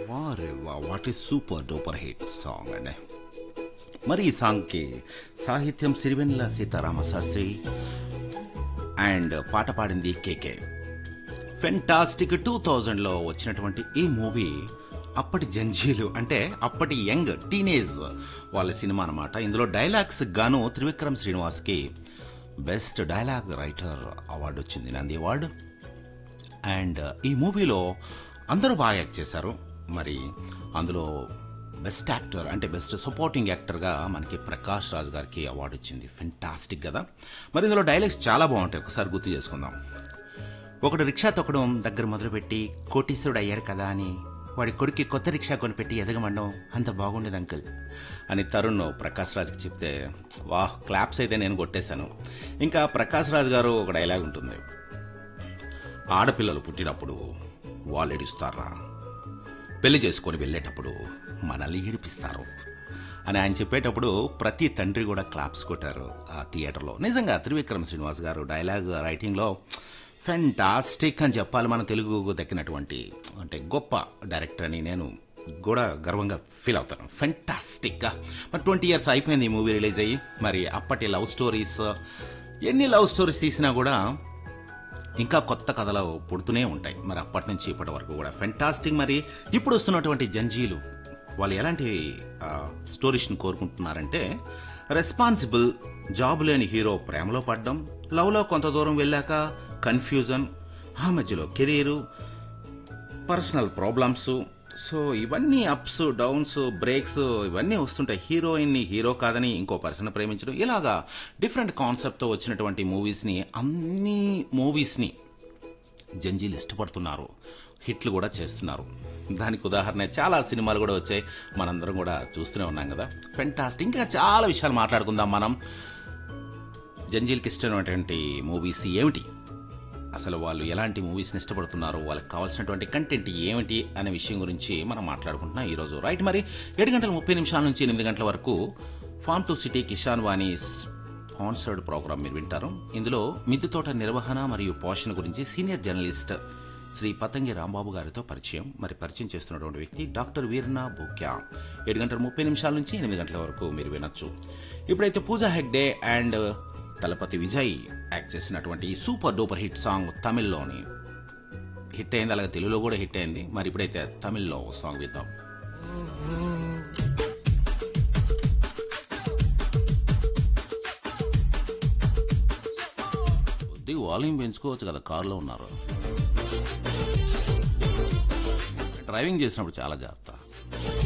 వారే వా what is super duper hit song అండి మరి ఈ సాంగ్కి సాహిత్యం సిరివెన్నెల సీతారామ శాస్త్రి అండ్ పాట పాడింది కేకే ఫెంటాస్టిక్ టూ థౌజండ్లో వచ్చినటువంటి ఈ మూవీ అప్పటి జంజీలు అంటే అప్పటి యంగ్ టీనేజ్ వాళ్ళ సినిమా అనమాట ఇందులో డైలాగ్స్ గాను త్రివిక్రమ్ శ్రీనివాస్కి బెస్ట్ డైలాగ్ రైటర్ అవార్డు వచ్చింది నంది అవార్డు అండ్ ఈ మూవీలో అందరూ బాగా యాక్ట్ చేశారు మరి అందులో బెస్ట్ యాక్టర్ అంటే బెస్ట్ సపోర్టింగ్ యాక్టర్గా మనకి ప్రకాష్ రాజ్ గారికి అవార్డు వచ్చింది ఫెంటాస్టిక్ కదా మరి ఇందులో డైలాగ్స్ చాలా బాగుంటాయి ఒకసారి గుర్తు చేసుకుందాం ఒకడు రిక్షా తొక్కడం దగ్గర మొదలుపెట్టి కోటీశ్వరుడు అయ్యాడు కదా అని వాడి కొడుక్కి కొత్త రిక్షా కొనిపెట్టి ఎదగమండం అంత బాగుండేది అంకుల్ అని తరుణ్ ప్రకాష్ రాజ్కి చెప్తే వాహ్ క్లాప్స్ అయితే నేను కొట్టేశాను ఇంకా ప్రకాష్ రాజ్ గారు ఒక డైలాగ్ ఉంటుంది ఆడపిల్లలు పుట్టినప్పుడు వాళ్ళు ఏడుస్తారా పెళ్లి చేసుకొని వెళ్ళేటప్పుడు మనల్ని ఏడిపిస్తారు అని ఆయన చెప్పేటప్పుడు ప్రతి తండ్రి కూడా క్లాప్స్ కొట్టారు ఆ థియేటర్లో నిజంగా త్రివిక్రమ్ శ్రీనివాస్ గారు డైలాగ్ రైటింగ్లో ఫెంటాస్టిక్ అని చెప్పాలి మన తెలుగు దక్కినటువంటి అంటే గొప్ప డైరెక్టర్ అని నేను కూడా గర్వంగా ఫీల్ అవుతాను ఫెంటాస్టిక్ మరి ట్వంటీ ఇయర్స్ అయిపోయింది ఈ మూవీ రిలీజ్ అయ్యి మరి అప్పటి లవ్ స్టోరీస్ ఎన్ని లవ్ స్టోరీస్ తీసినా కూడా ఇంకా కొత్త కథలు పుడుతూనే ఉంటాయి మరి అప్పటి నుంచి ఇప్పటి వరకు కూడా ఫెంటాస్టిక్ మరి ఇప్పుడు వస్తున్నటువంటి జంజీలు వాళ్ళు ఎలాంటి ఆ, స్టోరీస్ని కోరుకుంటున్నారంటే రెస్పాన్సిబుల్ జాబ్ లేని హీరో ప్రేమలో పడడం లవ్లో కొంత దూరం వెళ్ళాక కన్ఫ్యూజన్ ఆ మధ్యలో కెరీరు పర్సనల్ ప్రాబ్లమ్స్ సో ఇవన్నీ అప్స్ డౌన్స్ బ్రేక్స్ ఇవన్నీ వస్తుంటాయి హీరోయిన్ని హీరో కాదని ఇంకో పర్సన్ ప్రేమించడం ఇలాగా డిఫరెంట్ కాన్సెప్ట్తో వచ్చినటువంటి మూవీస్ని అన్ని మూవీస్ని జంజీలు ఇష్టపడుతున్నారు హిట్లు కూడా చేస్తున్నారు దానికి ఉదాహరణ చాలా సినిమాలు కూడా వచ్చాయి మనందరం కూడా చూస్తూనే ఉన్నాం కదా ఫెంటాస్టిక్ ఇంకా చాలా విషయాలు మాట్లాడుకుందాం మనం జంజీలకి ఇష్టమైనటువంటి మూవీస్ ఏమిటి అసలు వాళ్ళు ఎలాంటి మూవీస్ని ఇష్టపడుతున్నారో వాళ్ళకి కావాల్సినటువంటి కంటెంట్ ఏమిటి అనే విషయం గురించి మనం మాట్లాడుకుంటున్నాం ఈరోజు రైట్ మరి ఏడు గంటల ముప్పై నిమిషాల నుంచి ఎనిమిది గంటల వరకు farm to city Kisan Vani sponsored programme మీరు వింటారు ఇందులో మిద్దె తోట నిర్వహణ మరియు పోషణ గురించి సీనియర్ జర్నలిస్ట్ శ్రీ పతంగి రాంబాబు గారితో పరిచయం మరి పరిచయం చేస్తున్నటువంటి వ్యక్తి డాక్టర్ వీరనా బూక్యా ఏడు గంటల ముప్పై నిమిషాల నుంచి ఎనిమిది గంటల వరకు మీరు వినొచ్చు ఇప్పుడైతే పూజా హెగ్డే అండ్ తలపతి విజయ్ యాక్ట్ చేసినటువంటి ఈ సూపర్ డూపర్ హిట్ సాంగ్ తమిళ్లోని హిట్ అయింది అలాగే తెలుగులో కూడా హిట్ అయింది మరి ఇప్పుడైతే తమిళ్లో సాంగ్ విద్దాం కొద్దిగా వాల్యూమ్ పెంచుకోవచ్చు కదా కారులో ఉన్నారు డ్రైవింగ్ చేసినప్పుడు చాలా జాగ్రత్త